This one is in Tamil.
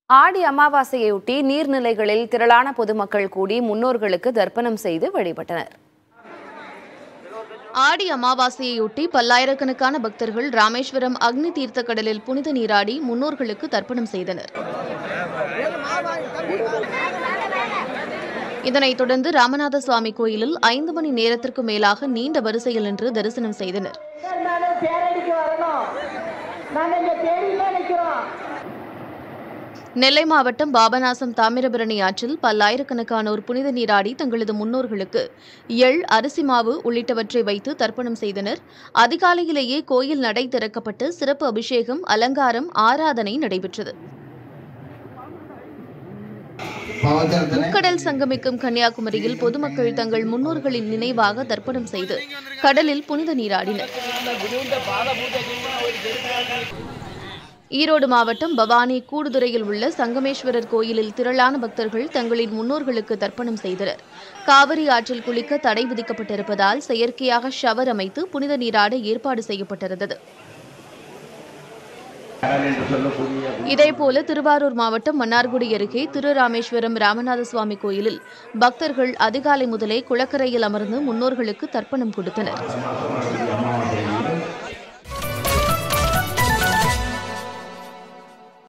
ஆடி அமாவாசையொட்டி நீர்நிலைகளில் திரளான பொதுமக்கள் கூடி முன்னோர்களுக்கு தர்ப்பணம் செய்து வழிபட்டனர் ஆடி அமாவாசையொட்டி பல்லாயிரக்கணக்கான பக்தர்கள் ராமேஸ்வரம் அக்னி தீர்த்த கடலில் புனித நீராடி முன்னோர்களுக்கு தர்ப்பணம் செய்தனர் இதனைத் தொடர்ந்து ராமநாத சுவாமி கோயிலில் ஐந்து மணி நேரத்திற்கு மேலாக நீண்ட வரிசையில் நின்று தரிசனம் செய்தனர் நானும் பேரடிக்கு வரணும் நாங்க இங்க தேடியில நிக்கிறோம் நெல்லை மாவட்டம் பாபநாசம் தாமிரபரணி ஆற்றில் பல்லாயிரக்கணக்கானோர் புனித நீராடி தங்களது முன்னோர்களுக்கு எள் அரிசி மாவு உள்ளிட்டவற்றை வைத்து தர்ப்பணம் செய்தனர் அதிகாலையிலேயே கோயில் நடை திறக்கப்பட்டு சிறப்பு அபிஷேகம் அலங்காரம் ஆராதனை நடைபெற்றது முக்கடல் சங்கமிக்கும் கன்னியாகுமரியில் பொதுமக்கள் தங்கள் முன்னோர்களின் நினைவாக தர்ப்பணம் செய்து கடலில் புனித நீராடினர் ஈரோடு மாவட்டம் பவானி கூடுதுறையில் உள்ள சங்கமேஸ்வரர் கோயிலில் திரளான பக்தர்கள் தங்களின் முன்னோர்களுக்கு தர்ப்பணம் செய்தனர் காவிரி ஆற்றில் குளிக்க தடை விதிக்கப்பட்டிருப்பதால் செயற்கையாக ஷவர் அமைத்து புனித நீராட ஏற்பாடு செய்யப்பட்டிருந்தது இதேபோல திருவாரூர் மாவட்டம் மன்னார்குடி அருகே திருராமேஸ்வரம் ராமநாத சுவாமி கோயிலில் பக்தர்கள் அதிகாலை முதலே குளக்கரையில் அமர்ந்து முன்னோர்களுக்கு தர்ப்பணம் கொடுத்தனர்